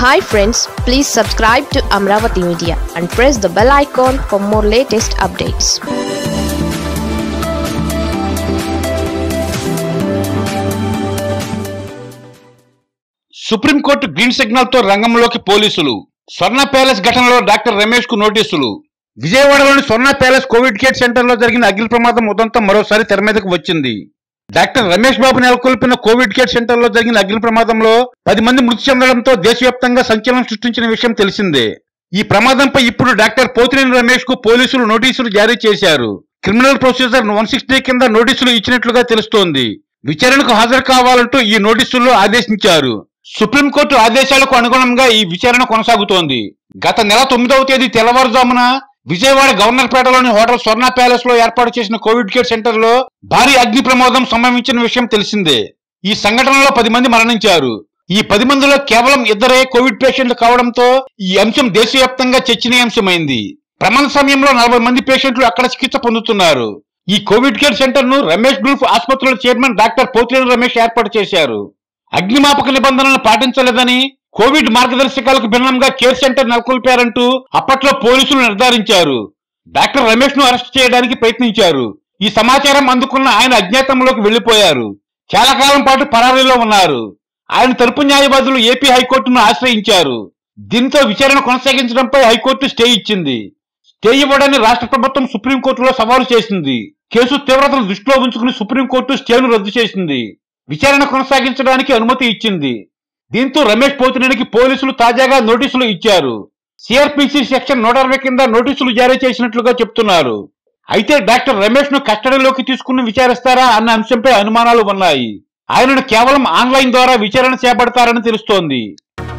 hi friends please subscribe to Amaravati media and press the bell icon for more latest updates supreme court green signal తో రంగంలోకి పోలీసులు స్వర్ణ palace ఘటనలో doctor Ramesh కు నోటీసులు విజయవాడలోని స్వర్ణ ప్యాలెస్ కోవిడ్ కేర్ సెంటర్ లో జరిగిన అగ్ని ప్రమాదం ఉదంతం మరోసారి తెర మీదకు వచ్చింది డాక్టర్ రమేష్ బాబు నెలకొల్పిన కోవిడ్ కేర్ సెంటర్ లో జరిగిన అగ్ని ప్రమాదంలో పది మంది మృతి చెందడంతో దేశవ్యాప్తంగా సంచలనం సృష్టించిన విషయం తెలిసిందే ఈ ప్రమాదంపై ఇప్పుడు డాక్టర్ పోతినేని రమేష్ కు పోలీసులు నోటీసులు జారీ చేశారు క్రిమినల్ ప్రొసీజర్ వన్ సిక్స్టీ కింద నోటీసులు ఇచ్చినట్లుగా తెలుస్తోంది విచారణకు హాజరు కావాలంటూ ఈ నోటీసుల్లో ఆదేశించారు సుప్రీంకోర్టు ఆదేశాలకు అనుగుణంగా ఈ విచారణ కొనసాగుతోంది గత నెల తొమ్మిదవ తేదీ తెల్లవారుజామున విజయవాడ గవర్నర్పేటలోని హోటల్ స్వర్ణ ప్యాలెస్ లో ఏర్పాటు చేసిన కోవిడ్ కేర్ సెంటర్ లో భారీ అగ్ని ప్రమాదం సంభవించిన విషయం తెలిసిందే ఈ సంఘటనలో పది మంది మరణించారు ఈ పది మందిలో కేవలం ఇద్దరే కోవిడ్ పేషెంట్లు కావడంతో ఈ అంశం దేశవ్యాప్తంగా చర్చనీయాంశమైంది ప్రమాద సమయంలో నలభై మంది పేషెంట్లు అక్కడ చికిత్స పొందుతున్నారు ఈ కోవిడ్ కేర్ సెంటర్ ను రమేష్ గ్రూప్ ఆసుపత్రుల చైర్మన్ డాక్టర్ పోతినేని రమేష్ ఏర్పాటు చేశారు అగ్నిమాపక నిబంధనలను పాటించలేదని కోవిడ్ మార్గదర్శకాలకు భిన్నంగా కేర్ సెంటర్ నెలకొల్పారంటూ అప్పట్లో పోలీసులు నిర్ధారించారు డాక్టర్ రమేష్ ను అరెస్ట్ చేయడానికి ప్రయత్నించారు ఈ సమాచారం అందుకున్న ఆయన అజ్ఞాతంలోకి వెళ్లిపోయారు చాలా కాలం పాటు పరారీలో ఉన్నారు ఆయన తరపు న్యాయవాదులు ఏపీ హైకోర్టును ఆశ్రయించారు దీంతో విచారణ కొనసాగించడంపై హైకోర్టు స్టే ఇచ్చింది స్టే ఇవ్వడాన్ని రాష్ట్ర ప్రభుత్వం సుప్రీంకోర్టులో సవాలు చేసింది కేసు తీవ్రతను దృష్టిలో ఉంచుకుని సుప్రీంకోర్టు స్టేను రద్దు చేసింది విచారణ కొనసాగించడానికి అనుమతి ఇచ్చింది దీంతో రమేష్ పోతినేనికి పోలీసులు తాజాగా నోటీసులు ఇచ్చారు సిఆర్పిసి సెక్షన్ నూట అరవై కింద నోటీసులు జారీ చేసినట్లుగా చెప్తున్నారు అయితే డాక్టర్ రమేష్ ను కస్టడీలోకి తీసుకుని విచారిస్తారా అన్న అంశంపై అనుమానాలు ఉన్నాయి ఆయనను కేవలం ఆన్లైన్ ద్వారా విచారణ చేపడతారని తెలుస్తోంది